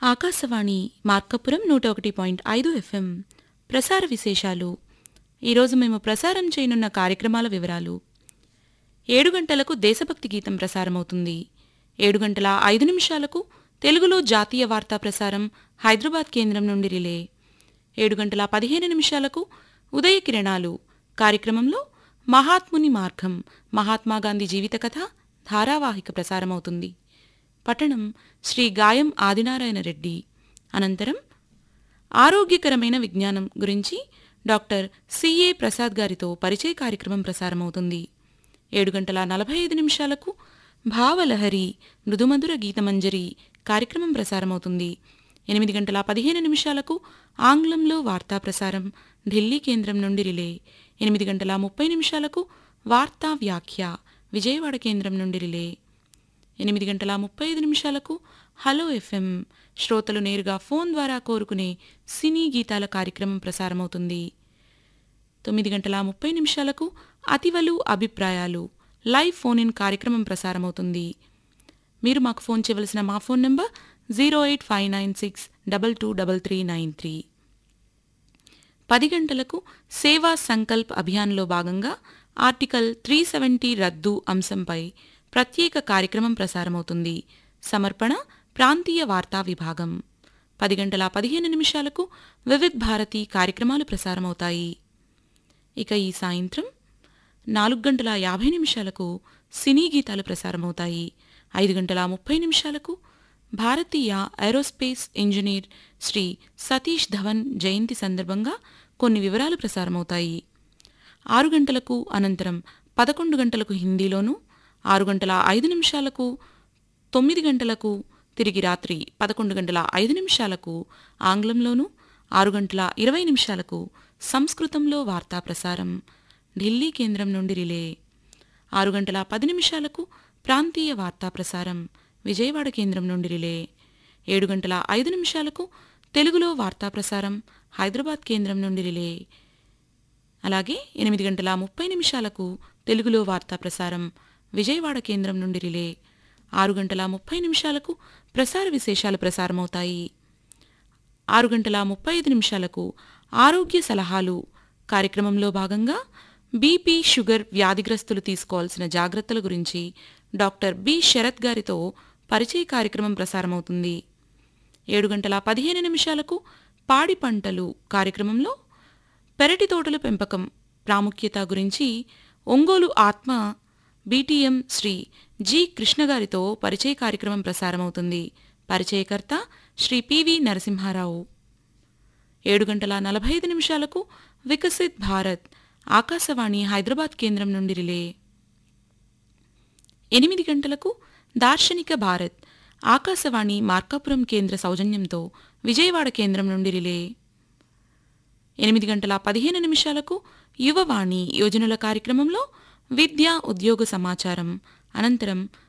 ఆకాశవాణి మార్కపురం నూట ఒకటి పాయింట్ ఐదు ఎఫ్ఎం ప్రసార విశేషాలు ఈరోజు మేము ప్రసారం చేయనున్న కార్యక్రమాల వివరాలు ఏడు గంటలకు దేశభక్తి గీతం ప్రసారమవుతుంది ఏడు గంటల ఐదు నిమిషాలకు తెలుగులో జాతీయ వార్తా ప్రసారం హైదరాబాద్ కేంద్రం నుండి రిలే ఏడు గంటల పదిహేను నిమిషాలకు ఉదయ కిరణాలు కార్యక్రమంలో మహాత్ముని మార్గం మహాత్మాగాంధీ జీవిత కథ ధారావాహిక ప్రసారమవుతుంది పట్టణం శ్రీ గాయం ఆదినారాయణ రెడ్డి అనంతరం ఆరోగ్యకరమైన విజ్ఞానం గురించి డాక్టర్ సిఏ ప్రసాద్ గారితో పరిచయ కార్యక్రమం ప్రసారమవుతుంది ఏడు గంటల నలభై ఐదు నిమిషాలకు భావలహరి మృదుమధుర గీతమంజరి కార్యక్రమం ప్రసారమవుతుంది ఎనిమిది గంటల పదిహేను నిమిషాలకు ఆంగ్లంలో వార్తా ప్రసారం ఢిల్లీ కేంద్రం నుండి రిలే ఎనిమిది గంటల ముప్పై నిమిషాలకు వార్తా వ్యాఖ్య విజయవాడ కేంద్రం నుండి రిలే ఎనిమిది గంటల ముప్పై ఐదు నిమిషాలకు హలో ఎఫ్ఎం శ్రోతలు నేరుగా ఫోన్ ద్వారా కోరుకునే సినీ గీతాల కార్యక్రమం ప్రసారమవుతుంది తొమ్మిది గంటల ముప్పై నిమిషాలకు అతివలు అభిప్రాయాలు లైవ్ ఫోన్ ఇన్ కార్యక్రమం ప్రసారమవుతుంది మీరు మాకు ఫోన్ చేయవలసిన మా phone number zero eight five nine six double two double three nine three పది గంటలకు సేవా సంకల్ప్ అభియాన్లో భాగంగా ఆర్టికల్ త్రీ సెవెంటీ రద్దు అంశంపై ప్రత్యేక కార్యక్రమం ప్రసారమవుతుంది సమర్పణ ప్రాంతీయ వార్తా విభాగం పది గంటల పదిహేను నిమిషాలకు వివిధ్ భారతి కార్యక్రమాలు ప్రసారమవుతాయి ఇక ఈ సాయంత్రం నాలుగు గంటల యాభై నిమిషాలకు సినీ గీతాలు ప్రసారమవుతాయి ఐదు గంటల ముప్పై నిమిషాలకు భారతీయ ఏరోస్పేస్ ఇంజనీర్ శ్రీ సతీష్ ధవన్ జయంతి సందర్భంగా కొన్ని వివరాలు ప్రసారమవుతాయి ఆరు గంటలకు అనంతరం పదకొండు గంటలకు హిందీలోనూ ఆరు గంటల ఐదు నిమిషాలకు తొమ్మిది గంటలకు తిరిగి రాత్రి పదకొండు గంటల ఐదు నిమిషాలకు ఆంగ్లంలోనూ ఆరు గంటల ఇరవై నిమిషాలకు సంస్కృతంలో వార్తా ప్రసారం ఢిల్లీ కేంద్రం నుండి రిలే ఆరు గంటల పది నిమిషాలకు ప్రాంతీయ వార్తా ప్రసారం విజయవాడ కేంద్రం నుండి రిలే ఏడు గంటల ఐదు నిమిషాలకు తెలుగులో వార్తా ప్రసారం హైదరాబాద్ కేంద్రం నుండి రిలే అలాగే ఎనిమిది గంటల ముప్పై నిమిషాలకు తెలుగులో వార్తా ప్రసారం విజయవాడ కేంద్రం నుండి రిలే ఆరు గంటల ముప్పై నిమిషాలకు ప్రసార విశేషాలు ప్రసారమవుతాయి ఆరు గంటల ముప్పై ఐదు నిమిషాలకు ఆరోగ్య సలహాలు కార్యక్రమంలో భాగంగా బీపీ షుగర్ వ్యాధిగ్రస్తులు తీసుకోవాల్సిన జాగ్రత్తల గురించి డాక్టర్ బి శరత్ గారితో పరిచయ కార్యక్రమం ప్రసారమవుతుంది ఏడు గంటల పదిహేను నిమిషాలకు పాడి పంటలు కార్యక్రమంలో పెరటి తోటల పెంపకం ప్రాముఖ్యత గురించి ఒంగోలు ఆత్మ బీటీఎం శ్రీ జి కృష్ణగారితో పరిచయ కార్యక్రమం ప్రసారమవుతుంది పరిచయకర్త శ్రీ పివి నరసింహారావు ఏడు గంటల నలభై ఐదు నిమిషాలకు వికసిత్ భారత్ ఆకాశవాణి హైదరాబాద్ కేంద్రం నుండి రిలే ఎనిమిది గంటలకు దార్శనిక భారత్ ఆకాశవాణి మార్కాపురం కేంద్ర సౌజన్యంతో విజయవాడ కేంద్రం నుండి రిలే ఎనిమిది గంటల పదిహేను నిమిషాలకు యువవాణి యోజనల కార్యక్రమంలో విద్యా ఉద్యోగ సమాచారం అనంతరం